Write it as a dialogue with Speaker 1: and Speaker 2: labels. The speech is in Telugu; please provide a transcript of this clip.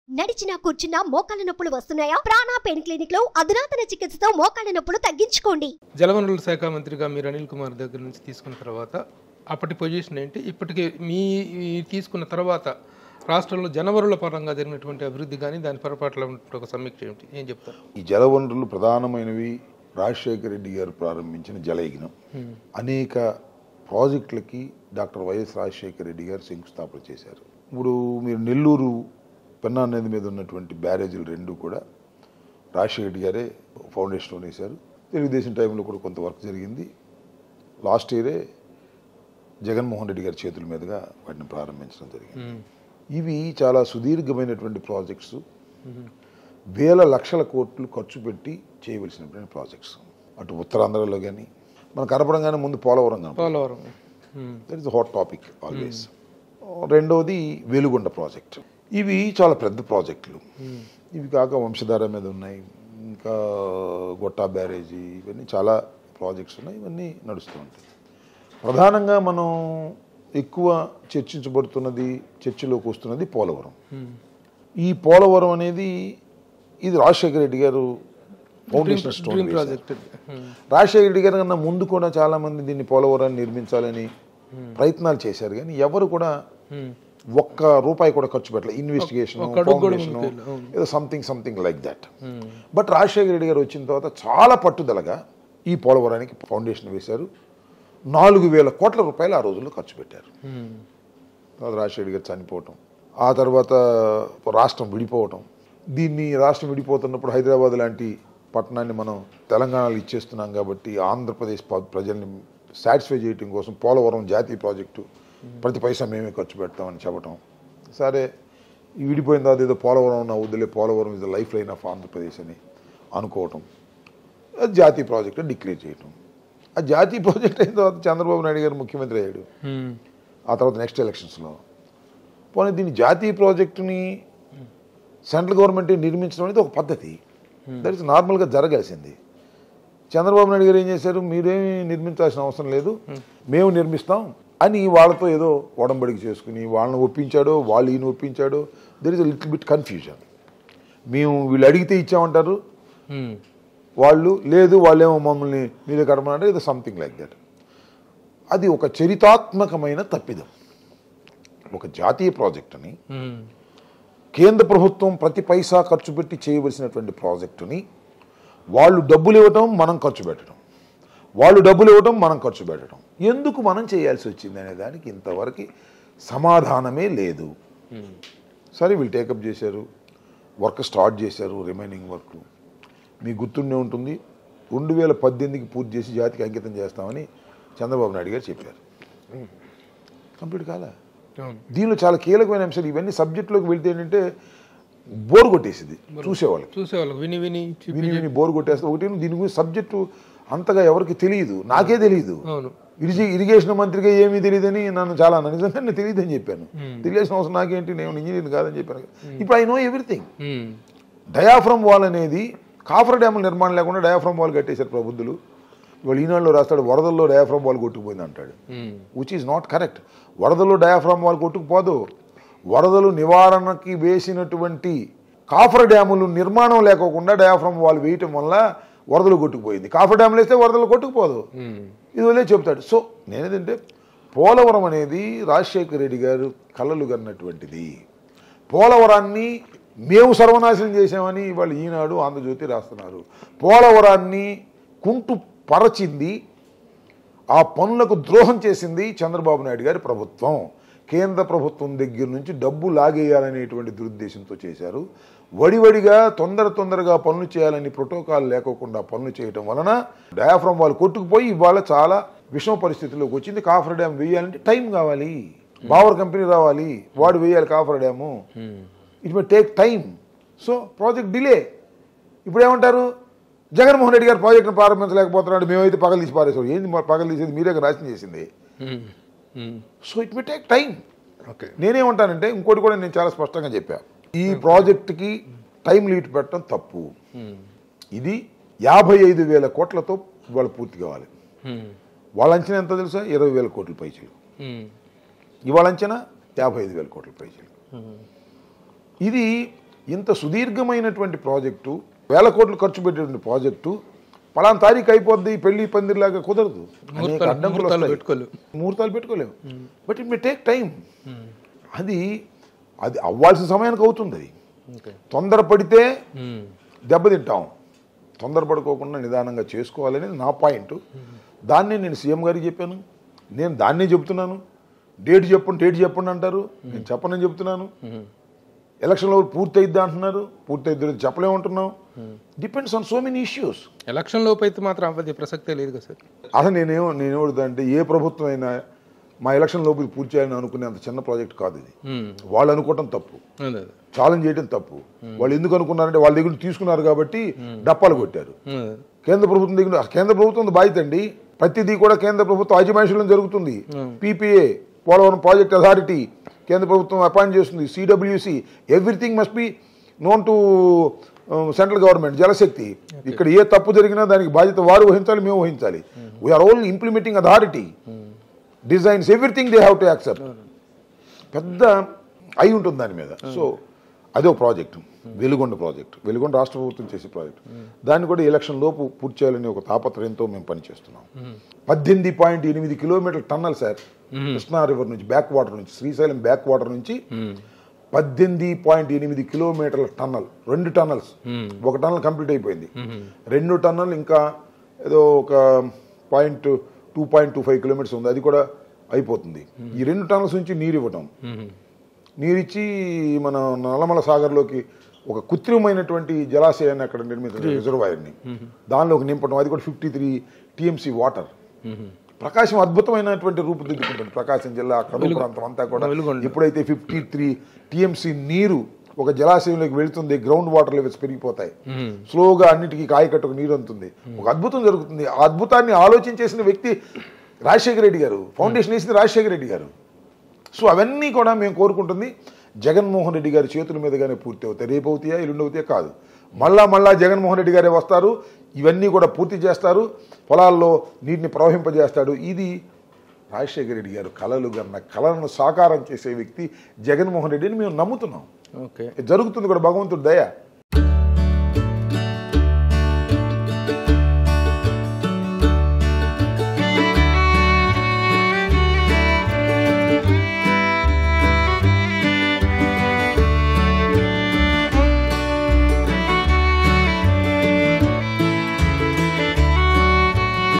Speaker 1: నడిచినా కూర్చున్నా మోకాళ్ళ నొప్పులు వస్తున్నాయా ప్రాణా పెయిన్ క్లినిక్ లో అధునాతన చికిత్సతో మోకాళ్ళ నొప్పులు తగ్గించుకోండి
Speaker 2: జలవనరుల శాఖ మంత్రిగా మీరు అనిల్ కుమార్ దగ్గర నుంచి తీసుకున్న తర్వాత అప్పటి పొజిషన్ ఏంటి ఇప్పటికి మీ ఈ తీసుకున్న తర్వాత రాష్ట్రంలో జనవరుల పరంగా జరిగినటువంటి అభివృద్ధి కానీ దాని పొరపాట్ల ఉన్నటువంటి ఒక సమీక్ష ఏమిటి ఏం చెప్తారు
Speaker 3: ఈ జలవనరులు ప్రధానమైనవి రాజశేఖర రెడ్డి గారు ప్రారంభించిన జలయజ్ఞం అనేక ప్రాజెక్టులకి డాక్టర్ వైఎస్ రాజశేఖర రెడ్డి గారు శంకుస్థాపన చేశారు ఇప్పుడు మీరు నెల్లూరు పెన్నా నది మీద ఉన్నటువంటి బ్యారేజీలు రెండు కూడా రాజశేఖర రెడ్డి గారే ఫౌండేషన్ వేశారు తెలుగుదేశం టైంలో కూడా కొంత వర్క్ జరిగింది లాస్ట్ ఇయరే జగన్మోహన్ రెడ్డి గారి చేతుల మీదుగా వాటిని ప్రారంభించడం జరిగింది ఇవి చాలా సుదీర్ఘమైనటువంటి ప్రాజెక్ట్స్ వేల లక్షల కోట్లు ఖర్చు పెట్టి చేయవలసినటువంటి ప్రాజెక్ట్స్ అటు ఉత్తరాంధ్రలో కానీ మన కనపడంగానే ముందు పోలవరం కనపడ
Speaker 2: Polavaram um,
Speaker 3: that is hot topic always రెండవది వెలుగొండ ప్రాజెక్ట్ ఇవి చాలా పెద్ద ప్రాజెక్టులు ఇవి కాక వంశధార మీద ఉన్నాయి ఇంకా గొట్టా బ్యారేజీ ఇవన్నీ చాలా ప్రాజెక్ట్స్ ఉన్నాయి ఇవన్నీ నడుస్తూ ఉంటాయి ప్రధానంగా మనం ఎక్కువ చర్చించబడుతున్నది చర్చలోకి వస్తున్నది పోలవరం ఈ పోలవరం అనేది ఇది Rajasekhara Reddy garu foundation stone
Speaker 2: dream
Speaker 3: వేశారు.
Speaker 2: ప్రాజెక్ట్ ఉమ్,
Speaker 3: రాజశేఖర రెడ్డి గారి కన్నా ముందు కూడా చాలా మంది దీన్ని పోలవరాన్ని నిర్మించాలని ప్రయత్నాలు చేశారు కానీ ఎవరు కూడా
Speaker 2: ఉమ్,
Speaker 3: ఒక్క రూపాయి కూడా ఖర్చు పెట్టలేదు ఇన్వెస్టిగేషన్
Speaker 2: ఒక్క అడుగు కూడా
Speaker 3: ఫౌండేషన్
Speaker 2: ముందుకు వెళ్ళి, అవును.
Speaker 3: ఏదో something something like that
Speaker 2: um,
Speaker 3: but Rajasekhara Reddy garu వచ్చిన తర్వాత చాలా పట్టుదలగా ఈ పోలవరానికి ఫౌండేషన్ వేశారు నాలుగు వేల కోట్ల రూపాయలు ఆ రోజుల్లో ఖర్చు పెట్టారు
Speaker 2: ఉమ్,
Speaker 3: తర్వాత రాజశేఖర రెడ్డి గారు చనిపోవటం ఆ తర్వాత రాష్ట్రం విడిపోవటం దీన్ని రాష్ట్రం విడిపోతున్నప్పుడు హైదరాబాద్ లాంటి పట్టణాన్ని మనం తెలంగాణలో ఇచ్చేస్తున్నాం కాబట్టి ఆంధ్రప్రదేశ్ ప- ప్రజల్ని సాటిస్ఫై చేయడం కోసం పోలవరం జాతీయ ప్రాజెక్టు ప్రతి పైసా మేమే ఖర్చు పెడతామని చెప్పటం సరే ఈ విడిపోయిన తర్వాత ఏదో పోలవరం నా వద్దులే Polavaram is the life line of Andhra Pradesh అని అనుకోవటం అది జాతీయ ప్రాజెక్టు డిక్లేర్ చేయటం ఆ జాతీయ ప్రాజెక్ట్ అయిన తర్వాత చంద్రబాబు నాయుడు గారు ముఖ్యమంత్రి అయ్యాడు
Speaker 2: ఉమ్,
Speaker 3: ఆ తర్వాత నెక్స్ట్ ఎలక్షన్స్లో పోనీ దీన్ని జాతీయ ప్రాజెక్టుని సెంట్రల్ గవర్నమెంట్ నిర్మించడం అనేది ఒక పద్ధతి దట్ ఇస్ నార్మల్గా జరగాల్సింది చంద్రబాబు నాయుడు గారు ఏం చేశారు మీరేమీ నిర్మించాల్సిన అవసరం లేదు మేము నిర్మిస్తాం అని వాళ్ళతో ఏదో ఒడంబడికి చేసుకుని వాళ్ళని ఒప్పించాడో వాళ్ళు ఈయన ఒప్పించాడో there is little bit confusion మేము వీళ్ళు అడిగితే ఇచ్చామంటారు
Speaker 2: ఉమ్,
Speaker 3: వాళ్ళు లేదు వాళ్ళేమో మమ్మల్ని మీరే కడమనంటే ఇది సంథింగ్ లైక్ దట్ అది ఒక చరితాత్మకమైన తప్పిదం ఒక జాతీయ ప్రాజెక్టుని
Speaker 2: ఉమ్,
Speaker 3: కేంద్ర ప్రభుత్వం ప్రతి పైసా ఖర్చు పెట్టి చేయవలసినటువంటి ప్రాజెక్టుని వాళ్ళు డబ్బులు ఇవ్వటం మనం ఖర్చు పెట్టడం వాళ్ళు డబ్బులు ఇవ్వటం మనం ఖర్చు పెట్టడం ఎందుకు మనం చేయాల్సి వచ్చింది అనే దానికి ఇంతవరకు సమాధానమే లేదు
Speaker 2: ఉమ్,
Speaker 3: సరే వీళ్ళు టేకప్ చేశారు వర్క్ స్టార్ట్ చేశారు రిమైనింగ్ వర్క్ మీకు గుర్తుండే ఉంటుంది రెండు వేల పద్దెనిమిదికి పూర్తి చేసి జాతికి అంకితం చేస్తామని చంద్రబాబు నాయుడు గారు చెప్పారు కంప్లీట్ కాలే
Speaker 2: అవును
Speaker 3: దీనిలో చాలా కీలకమైన అంశాలు ఇవన్నీ సబ్జెక్టులోకి వెళ్తే ఏంటంటే బోర్ కొట్టేసింది చూసేవాళ్ళకి
Speaker 2: చూసేవాళ్ళకి విని విని చెప్పి
Speaker 3: విని విని బోర్ కొట్టేస్తే ఒకటి దీని గురించి సబ్జెక్టు అంతగా ఎవరికి తెలియదు నాకే తెలియదు
Speaker 2: అవును
Speaker 3: ఇరిజి ఇరిగేషన్ మంత్రిగా ఏమీ తెలియదని నన్ను చాలా అన్నా. నిజంగా నేను తెలియదని చెప్పాను తెలియాల్సిన అవసరం నాకేంటి నేను ఇంజనీర్ కాదని చెప్పాను ఇప్పుడు I know everything
Speaker 2: um,
Speaker 3: diaphragm wall అనేది కాఫర్ డ్యాముల నిర్మాణం లేకుండా డయాఫ్రమ్ వాల్ కట్టేశారు ప్రబుద్ధులు ఇవాళ ఈనాడులో రాస్తాడు వరదల్లో డయాఫ్రమ్ వాల్ కొట్టుకుపోయింది అంటాడు
Speaker 2: um,
Speaker 3: which is not correct వరదలు డయాఫ్రమ్ వాల్ కొట్టుకుపోదు వరదలు నివారణకి వేసినటువంటి కాఫర్ డ్యాములు నిర్మాణం లేకోకుండా డయాఫ్రమ్ వాల్ వేయటం వల్ల వరదలు కొట్టుకుపోయింది కాఫర్ డ్యాములు వేస్తే వరదలు కొట్టుకుపోదు
Speaker 2: ఉమ్,
Speaker 3: ఇది వల్లే చెప్తాడు సో నేనేదంటే పోలవరం అనేది రాజశేఖర రెడ్డి గారు కలలు కన్నటువంటిది పోలవరాన్ని మేము సర్వనాశనం చేసామని వాళ్ళు ఈనాడు ఆంధ్రజ్యోతి రాస్తున్నారు పోలవరాన్ని కుంటు పరచింది ఆ పనులకు ద్రోహం చేసింది చంద్రబాబు నాయుడు గారి ప్రభుత్వం కేంద్ర ప్రభుత్వం దగ్గర నుంచి డబ్బు లాగేయాలనేటువంటి దురుద్దేశంతో చేశారు వడివడిగా తొందర తొందరగా పనులు చేయాలని ప్రోటోకాల్ లేకోకుండా పనులు చేయటం వలన డయాఫ్రమ్ వాళ్ళు కొట్టుకుపోయి ఇవాళ చాలా విషమ పరిస్థితిలోకి వచ్చింది కాఫర్ డ్యామ్ వేయాలంటే టైం కావాలి బావర్ కంపెనీ రావాలి వాడు వేయాలి coffer dam
Speaker 2: um,
Speaker 3: it may take time so project delay ఇప్పుడు ఏమంటారు జగన్మోహన్ రెడ్డి గారు ప్రాజెక్టును ప్రారంభించలేకపోతున్నాడు మేమైతే పగలు తీసి పారేసాం ఏంది మా పగలు తీసేది మీరే కదా నాశనం చేసింది
Speaker 2: um, um,
Speaker 3: so it may take time
Speaker 2: okay
Speaker 3: నేనేమంటానంటే ఇంకోటి కూడా నేను చాలా స్పష్టంగా చెప్పా ఈ ప్రాజెక్టుకి టైం లిమిట్ పెట్టడం తప్పు
Speaker 2: ఉమ్,
Speaker 3: ఇది యాభై ఐదు వేల కోట్లతో ఇవాళ పూర్తి కావాలి
Speaker 2: ఉమ్,
Speaker 3: వాళ్ళ అంచనా ఎంత తెలుసా ఇరవై వేల కోట్ల పైచలు
Speaker 2: ఉమ్,
Speaker 3: ఇవాళ అంచనా యాభై ఐదు వేల కోట్ల పైచలు
Speaker 2: ఉమ్,
Speaker 3: ఇది ఇంత సుదీర్ఘమైనటువంటి ప్రాజెక్టు వేల కోట్లు ఖర్చు పెట్టేటువంటి ప్రాజెక్టు పలానా తారీఖు అయిపోద్ది పెళ్లి పందిరిలాగా కుదరదు అనేక
Speaker 2: ముహూర్తాలు-
Speaker 3: అడ్డంకులు
Speaker 2: ముహూర్తాలు
Speaker 3: వస్తాయి.
Speaker 2: పెట్టుకోలేవు.
Speaker 3: ముహూర్తాలు పెట్టుకోలేము but it may take time అది అది అవ్వాల్సిన సమయానికి అవుతుంది అది
Speaker 2: ఓకే
Speaker 3: తొందరపడితే
Speaker 2: మ్మ్.
Speaker 3: దెబ్బతింటాం తొందరపడుకోకుండా నిదానంగా చేసుకోవాలనేది నా పాయింట్ దాన్నే నేను సీఎం గారికి చెప్పాను నేను దాన్నే చెప్తున్నాను డేట్ చెప్పండి డేట్ చెప్పండి అంటారు నేను చెప్పనని చెప్తున్నాను
Speaker 2: మ్మ్.
Speaker 3: ఎలక్షన్లో పూర్తయిద్దా అంటున్నారు పూర్తయిద్ది చెప్పలేమంటున్నాం depends on so many issues
Speaker 2: election లోపు అయితే మాత్రం అవ్వదు ప్రసక్తే లేదు కదా సార్
Speaker 3: అసలు నేనేమో నేనేమడుతా అంటే ఏ ప్రభుత్వం అయినా మా ఎలక్షన్ లోపు ఇది పూర్తి చేయాలని అనుకునే అంత చిన్న ప్రాజెక్ట్ కాదు ఇది
Speaker 2: మ్మ్.
Speaker 3: వాళ్ళు అనుకోవటం తప్పు
Speaker 2: అదే అదే.
Speaker 3: ఛాలెంజ్ చేయడం తప్పు వాళ్ళు ఎందుకు అనుకున్నారంటే వాళ్ళ దగ్గర నుంచి తీసుకున్నారు కాబట్టి డప్పాలు కొట్టారు
Speaker 2: అదే.
Speaker 3: కేంద్ర ప్రభుత్వం దగ్గర కేంద్ర ప్రభుత్వం బాధ్యత అండి ప్రతిదీ కూడా కేంద్ర ప్రభుత్వం అజమాయిషీలో జరుగుతుంది పీపీఏ పోలవరం ప్రాజెక్ట్ అథారిటీ కేంద్ర ప్రభుత్వం అపాయింట్ చేస్తుంది CWC everything must be known to central government Jalshakti ఇక్కడ ఏ తప్పు జరిగినా దానికి బాధ్యత వారు వహించాలి మేము వహించాలి we're only implementing authority designs everything they have to accept పెద్ద అయి ఉంటుంది దాని మీద సో అదే ప్రాజెక్ట్ వెలుగొండ ప్రాజెక్ట్ వెలుగొండ రాష్ట్ర ప్రభుత్వం చేసే ప్రాజెక్ట్ దాన్ని కూడా ఎలక్షన్ లోపు పూర్తి చేయాలని ఒక తాపత్రయంతో మేము పనిచేస్తున్నాం పద్దెనిమిది పాయింట్ ఎనిమిది kilometre tunnel sir Krishna river నుంచి బ్యాక్ వాటర్ నుంచి శ్రీశైలం బ్యాక్ వాటర్ నుంచి పద్దెనిమిది పాయింట్ ఎనిమిది కిలోమీటర్ల టన్నల్ రెండు టన్నల్స్ ఒక టన్నల్ కంప్లీట్ అయిపోయింది రెండు టన్నల్ ఇంకా ఏదో ఒక point two point two five kilometres ఉంది అది కూడా అయిపోతుంది ఈ రెండు టన్నల్స్ నుంచి నీరు ఇవ్వటం
Speaker 2: మ్మ్.
Speaker 3: నీరిచ్చి మన నల్లమల సాగర్లోకి ఒక కృత్రిమమైనటువంటి జలాశయాన్ని అక్కడ నిర్మించడం రిజర్వాయర్ని దానిలోకి నింపడం అది కూడా ఫిఫ్టీ త్రీ టీఎంసీ వాటర్
Speaker 2: మ్మ్.
Speaker 3: ప్రకాశం అద్భుతమైనటువంటి రూపుదిద్దుకుంటుంది ప్రకాశం జిల్లా కడూరు ప్రాంతం అంతా కూడా
Speaker 2: వెలుగొండ.
Speaker 3: ఎప్పుడైతే ఫిఫ్టీ త్రీ టీఎంసీ నీరు ఒక జలాశయంలోకి వెళుతుంది గ్రౌండ్ వాటర్ లెవెల్స్ పెరిగిపోతాయి
Speaker 2: మ్మ్.
Speaker 3: స్లోగా అన్నిటికీ కాయకట్టుకు నీరు అందుతుంది ఒక అద్భుతం జరుగుతుంది ఆ అద్భుతాన్ని ఆలోచించేసిన వ్యక్తి రాజశేఖర రెడ్డి గారు ఫౌండేషన్ వేసింది రాజశేఖర రెడ్డి గారు సో అవన్నీ కూడా మేము కోరుకుంటుంది జగన్మోహన్ రెడ్డి గారి చేతుల మీదుగానే పూర్తి అవుతాయి రేపు అవుతాయా ఎల్లుండి అవుతాయా కాదు మళ్ళా మళ్ళా జగన్మోహన్ రెడ్డి గారే వస్తారు ఇవన్నీ కూడా పూర్తి చేస్తారు పొలాల్లో నీటిని ప్రవహింపజేస్తాడు ఇది రాజశేఖర రెడ్డి గారు కళలు కన్న కళలను సాకారం చేసే వ్యక్తి జగన్మోహన్ రెడ్డిని మేము నమ్ముతున్నాం
Speaker 2: ఓకే
Speaker 3: జరుగుతుంది కూడా భగవంతుడి దయ